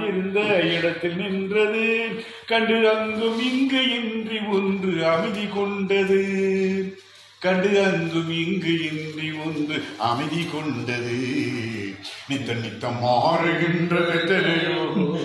இருந்த இடத்தில் நின்றது கண்டு அங்கும் இங்கு இன்றி ஒன்று அமைதி கொண்டது கண்டு அங்கும் இங்கு இன்றி ஒன்று அமைதி கொண்டது நித்த நித்தம் மாறுகின்றது எத்தனையோ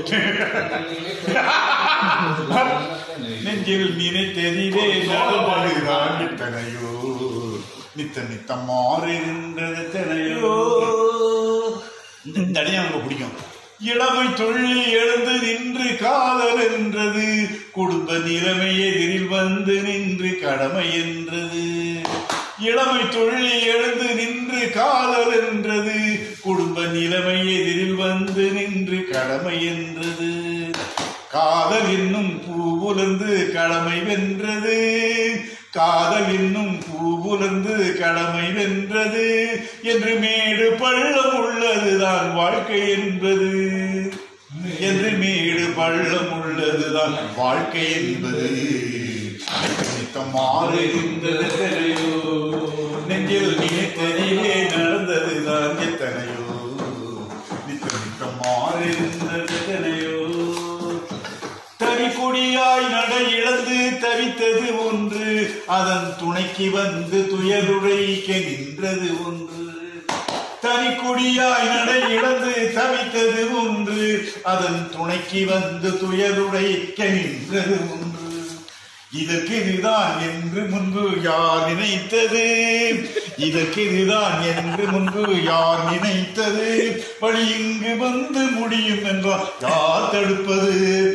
நெஞ்சில் நினைத்ததிலே நடந்ததுதான் எத்தனையோ நித்த நித்தம் மாறுகின்றது எத்தனையோ இந்த இந்த அடியை நமக்கு பிடிக்கும் இளமை தொழில் எழுந்து நின்று காதல் என்றது குடும்ப நிலைமை எதிரில் வந்து நின்று கடமை என்றது இளமை தொழில் எழுந்து நின்று காதல் என்றது குடும்ப நிலைமை எதிரில் வந்து நின்று கடமை என்றது காதல் என்னும் பூவுலர்ந்து கடமை வென்றது காதல் என்னும் பூவுலர்ந்து கடமை வென்றது என்று மேடு பள்ளம் உள்ளதுதான் வாழ்க்கை என்பது என்று மேடு பள்ளம் உள்ளதுதான் வாழ்க்கை என்பது நித்தம் மாறுகின்றது எத்தனையோ நெஞ்சில் நினைத்ததிலே நடந்ததுதான் எத்தனையோ நித்தம் நித்தம் மாறுகின்றது எத்தனையோ தனிக்குடியாய் நட இழந்து தவித்தது ஒன்று அதன் துணைக்கு வந்து துயருடைக்க நின்றது ஒன்று தனிக்குடியாய் நட இழந்து தவித்தது ஒன்று அதன் துணைக்கு வந்து துயருடைக்க நின்றது ஒன்று இதற்கு இதுதான் என்று முன்பு யார் நினைத்தது இதற்கு இதுதான் என்று முன்பு யார் நினைத்தது வழி இங்கு வந்து முடியும் என்றால் யார் தடுப்பது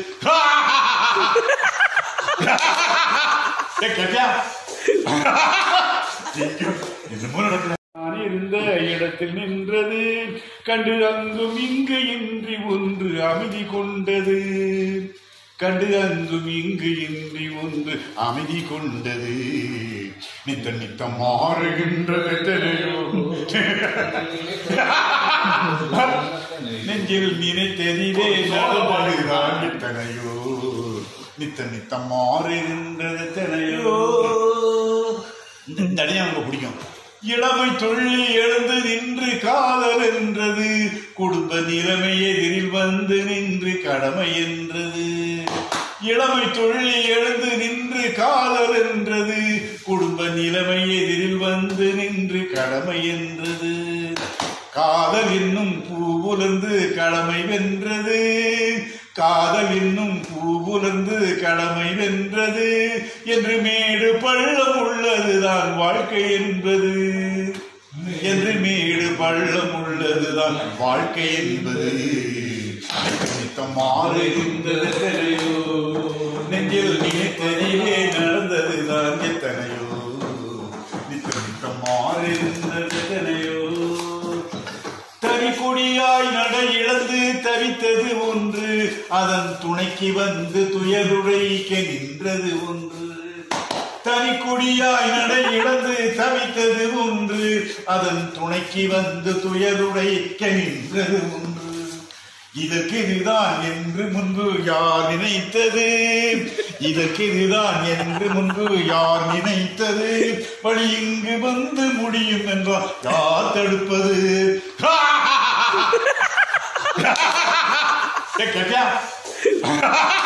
ஏய், கேட்டியா? என்னமோ நடக்குது. நான் இருந்த இடத்தில் நின்றது கண்டு அங்கும் இங்கு இன்றி ஒன்று அமைதி கொண்டது கண்டு அங்கும் இங்கு இன்றி ஒன்று அமைதி கொண்டது நித்த நித்தம் மாறுகின்றது எத்தனையோ நெஞ்சில் நினைத்ததிலே நடந்ததுதான் எத்தனையோ நித்த நித்தம் மாறுகின்றது எத்தனையோ இந்த இந்த அடியை நமக்கு பிடிக்கும் இளமை தொழில் எழுந்து நின்று காதல் என்றது குடும்ப நிலைமை எதிரில் வந்து நின்று கடமை என்றது இளமை தொழில் எழுந்து நின்று காதல் என்றது குடும்ப நிலைமை எதிரில் வந்து நின்று கடமை என்றது காதல் என்னும் பூவுலர்ந்து கடமை வென்றது காதல் என்னும் பூவுலர்ந்து கடமை வென்றது என்று மேடு பள்ளம் உள்ளதுதான் வாழ்க்கை என்பது என்று மேடு பள்ளம் உள்ளதுதான் வாழ்க்கை என்பது நித்தம் மாறுகின்றது எத்தனையோ நெஞ்சில் நினைத்ததிலே நடந்ததுதான் எத்தனையோ நித்தம் நித்தம் மாறுகின்றது எத்தனையோ தனிக்குடியாய் நட இழந்து தவித்தது ஒன்று அதன் துணைக்கு வந்து துயருடைக்க நின்றது ஒன்று தனிக்குடியாய் நட இழந்து தவித்தது ஒன்று அதன் துணைக்கு வந்து துயருடைக்க நின்றது ஒன்று இதற்கு இதுதான் என்று முன்பு யார் நினைத்தது இதற்கு இதுதான் என்று முன்பு யார் நினைத்தது வழி இங்கு வந்து முடியும் என்றால் யார் தடுப்பது ஏய், கேட்டியா